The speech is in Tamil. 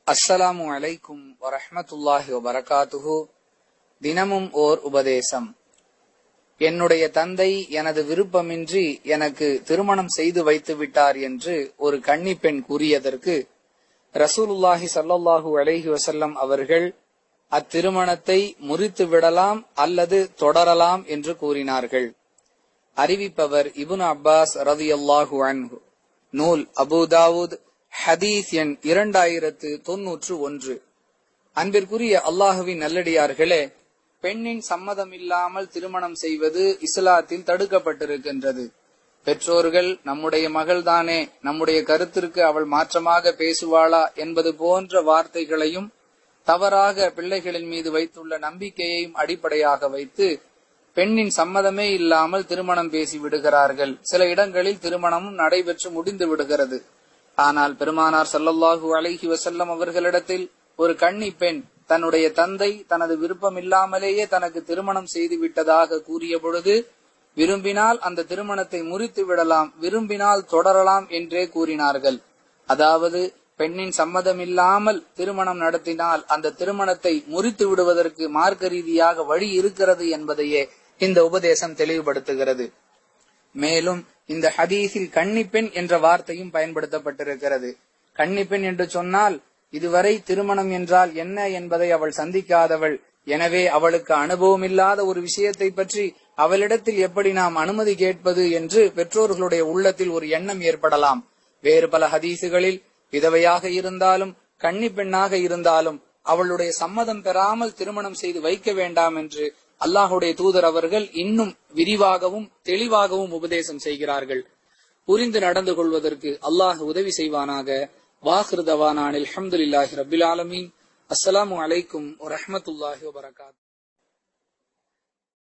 அஸ்ஸலாமு அலைக்கும் வரஹ்மத்துல்லாஹி வபரகாத்துஹு தினமும் ஓர் உபதேசம் என்னுடைய தந்தை எனது விருப்பமின்றி எனக்கு திருமணம் செய்து வைத்து விட்டார் என்று ஒரு கன்னிப்பெண் கூறியதற்கு ரசூலுல்லாஹி ஸல்லல்லாஹு அலைஹி வஸல்லம் அவர்கள் அத்திருமணத்தை முறித்து விடலாம் அல்லது தொடரலாம் என்று கூறினார்கள் அறிவிப்பவர் இபுன் அப்பாஸ் ரதியல்லாஹு அன்ஹு நூல் அபுதாவுத் ஹதீஸ் எண் இரண்டாயிரத்து தொன்னூற்று ஒன்று அன்பிற்குரிய அல்லாஹுவின் நல்லடியார்களே பெண்ணின் சம்மதம் இல்லாமல் திருமணம் செய்வது இஸ்லாத்தில் தடுக்கப்பட்டிருக்கின்றது பெற்றோர்கள் நம்முடைய மகள்தானே நம்முடைய கருத்திற்கு அவள் மாற்றமாக பேசுவாளா என்பது போன்ற வார்த்தைகளையும் தவறாக பிள்ளைகளின் மீது வைத்துள்ள நம்பிக்கையையும் அடிப்படையாக வைத்து பெண்ணின் சம்மதமே இல்லாமல் திருமணம் பேசி விடுகிறார்கள் சில இடங்களில் திருமணமும் நடைபெற்று முடிந்து விடுகிறது ஆனால் பெருமானார் சல்லல்லாஹு அலைஹி வசல்லம் அவர்களிடத்தில் ஒரு கன்னி பெண் தன்னுடைய தந்தை தனது விருப்பம் இல்லாமலேயே தனக்கு திருமணம் செய்து விட்டதாக கூறிய பொழுது விரும்பினால் அந்த திருமணத்தை முறித்து விடலாம் விரும்பினால் தொடரலாம் என்றே கூறினார்கள் அதாவது பெண்ணின் சம்மதம் இல்லாமல் திருமணம் நடத்தினால் அந்த திருமணத்தை முறித்து விடுவதற்கு மார்க்க ரீதியாக வழி இருக்கிறது என்பதையே இந்த உபதேசம் தெளிவுபடுத்துகிறது மேலும் இந்த ஹதீஸில் கன்னிப்பெண் என்ற வார்த்தையும் பயன்படுத்தப்பட்டிருக்கிறது கன்னிப்பெண் என்று சொன்னால் இதுவரை திருமணம் என்றால் என்ன என்பதை அவள் சந்திக்காதவள் எனவே அவளுக்கு அனுபவம் இல்லாத ஒரு விஷயத்தை பற்றி அவளிடத்தில் எப்படி நாம் அனுமதி கேட்பது என்று பெற்றோர்களுடைய உள்ளத்தில் ஒரு எண்ணம் ஏற்படலாம் வேறு பல ஹதீசுகளில் விதவையாக இருந்தாலும் கன்னி பெண்ணாக இருந்தாலும் அவளுடைய சம்மதம் பெறாமல் திருமணம் செய்து வைக்க வேண்டாம் என்று அல்லாஹுடைய தூதர் அவர்கள் இன்னும் விரிவாகவும் தெளிவாகவும் உபதேசம் செய்கிறார்கள் புரிந்து நடந்து கொள்வதற்கு அல்லாஹ் உதவி செய்வானாக வாஹிருதவானான் அலமதுல்லாஹி ரபில் ஆலமீன் அஸ்ஸலாமு அலைக்கும் வரஹமத்துல்லாஹி வபரகாத்